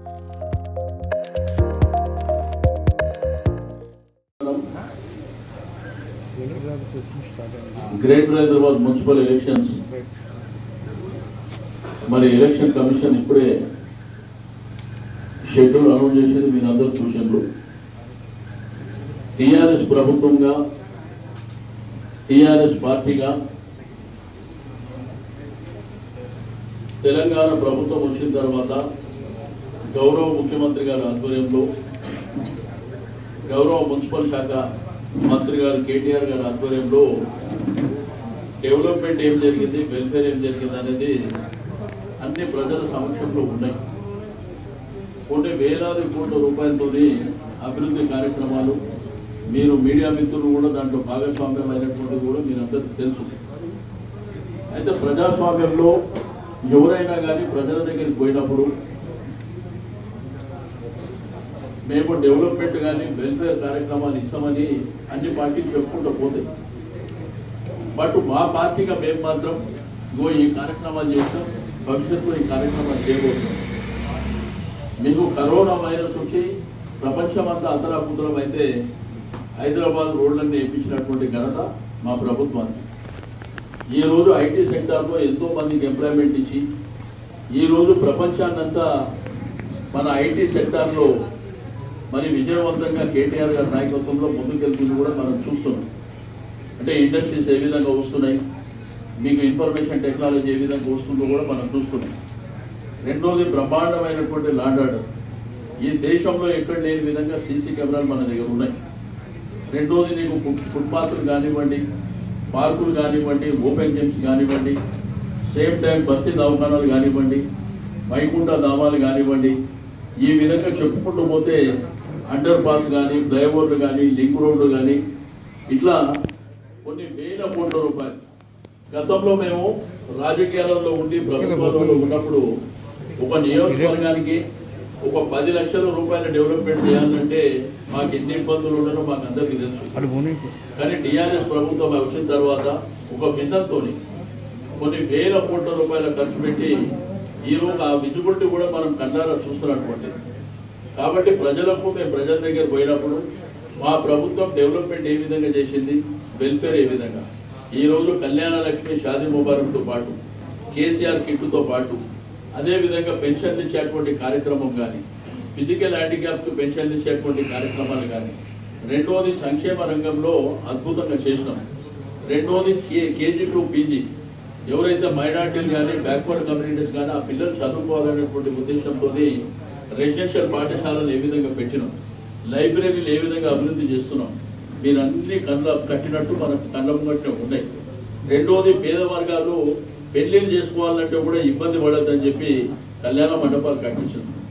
greater Hyderabad municipal elections మరి election commission ఇప్పుడే schedule announce చేసేది మీరు అందరూ చూసిండ్రు టీఆర్ఎస్ ప్రభుత్వంగా టీఆర్ఎస్ పార్టీగా తెలంగాణ ప్రభుత్వం వచ్చిన తర్వాత గౌరవ ముఖ్యమంత్రి గారి ఆధ్వర్యంలో గౌరవ మున్సిపల్ శాఖ మంత్రి గారు కేటీఆర్ గారి ఆధ్వర్యంలో డెవలప్మెంట్ ఏం జరిగింది వెల్ఫేర్ ఏం జరిగింది అనేది అన్ని ప్రజల సమక్షంలో ఉన్నాయి కొన్ని వేలాది కోట్ల రూపాయలతో అభివృద్ధి కార్యక్రమాలు మీరు మీడియా మిత్రులు కూడా దాంట్లో భాగస్వామ్యం అయినటువంటిది కూడా మీరు అందరికీ తెలుసు అయితే ప్రజాస్వామ్యంలో ఎవరైనా కానీ ప్రజల దగ్గరికి పోయినప్పుడు మేము డెవలప్మెంట్ కానీ వెల్ఫేర్ కార్యక్రమాలు ఇస్తామని అన్ని పార్టీలు చెప్పుకుంటూ పోతాయి బట్ మా పార్టీగా మేము మాత్రం ఇగో ఈ కార్యక్రమాలు చేస్తాం భవిష్యత్తులో ఈ కార్యక్రమాలు చేయబోతున్నాం మీకు కరోనా వైరస్ వచ్చి ప్రపంచమంతా అంతరాపుతరం అయితే హైదరాబాద్ రోడ్లన్నీ వేయించినటువంటి ఘనత మా ప్రభుత్వానికి ఈ రోజు ఐటీ సెక్టార్లో ఎంతో మందికి ఎంప్లాయ్మెంట్ ఇచ్చి ఈ రోజు ప్రపంచాన్నంతా మన ఐటీ సెక్టార్లో మరి విజయవంతంగా కేటీఆర్ గారి నాయకత్వంలో ముందుకెళ్తుంది కూడా మనం చూస్తున్నాం అంటే ఇండస్ట్రీస్ ఏ విధంగా వస్తున్నాయి మీకు ఇన్ఫర్మేషన్ టెక్నాలజీ ఏ విధంగా వస్తుందో కూడా మనం చూస్తున్నాం రెండోది బ్రహ్మాండమైనటువంటి లాండ్ ఆర్డర్ ఈ దేశంలో ఎక్కడ లేని విధంగా సీసీ కెమెరాలు మన దగ్గర ఉన్నాయి రెండోది నీకు ఫుట్ ఫుట్పాత్లు కానివ్వండి పార్కులు కానివ్వండి ఓపెన్ జిమ్స్ కానివ్వండి సేమ్ టైం బస్తీ దవాఖానాలు కానివ్వండి వైకుంఠ ధామాలు కానివ్వండి ఈ విధంగా చెప్పుకుంటూ పోతే అండర్ పాస్ కానీ ఫ్లైఓవర్లు కానీ లింక్ రోడ్లు కానీ ఇట్లా కొన్ని వేల కోట్ల రూపాయలు గతంలో మేము రాజకీయాలలో ఉండి ప్రభుత్వాలలో ఉన్నప్పుడు ఒక నియోజకవర్గానికి ఒక పది లక్షల రూపాయల డెవలప్మెంట్ చేయాలంటే మాకు ఎన్ని ఇబ్బందులు ఉండనో మాకు అందరికీ తెలుసు కానీ టీఆర్ఎస్ ప్రభుత్వం వచ్చిన తర్వాత ఒక మిషన్తో కొన్ని వేల కోట్ల రూపాయల ఖర్చు పెట్టి ఈరోజు ఆ విజిబిలిటీ కూడా మనం కన్నారా చూస్తున్నటువంటి కాబట్టి ప్రజలకు మేము ప్రజల దగ్గర పోయినప్పుడు మా ప్రభుత్వం డెవలప్మెంట్ ఏ విధంగా చేసింది వెల్ఫేర్ ఏ విధంగా ఈ రోజు కళ్యాణ లక్ష్మి షాదీ ముబారక్తో పాటు కేసీఆర్ కిట్తో పాటు అదేవిధంగా పెన్షన్లు ఇచ్చేటువంటి కార్యక్రమం కానీ ఫిజికల్ హ్యాండిక్యాప్స్ పెన్షన్లు ఇచ్చేటువంటి కార్యక్రమాలు కానీ రెండోది సంక్షేమ రంగంలో అద్భుతంగా చేసినాం రెండోది కే కేజీ టు పీజీ ఎవరైతే మైనార్టీలు కానీ బ్యాక్వర్డ్ కమ్యూనిటీస్ కానీ ఆ పిల్లలు చదువుకోవాలనేటువంటి ఉద్దేశంతో రెసిడెన్షియల్ పాఠశాలలు ఏ విధంగా పెట్టినాం లైబ్రరీలు ఏ విధంగా అభివృద్ధి చేస్తున్నాం మీరు అన్ని కళ్ళ కట్టినట్టు మనకు కళ్ళ ముంగట్నే ఉన్నాయి రెండోది పేద వర్గాలు పెళ్లిళ్ళు చేసుకోవాలంటే కూడా ఇబ్బంది పడద్దని చెప్పి కళ్యాణ మండపాలు కట్టించాం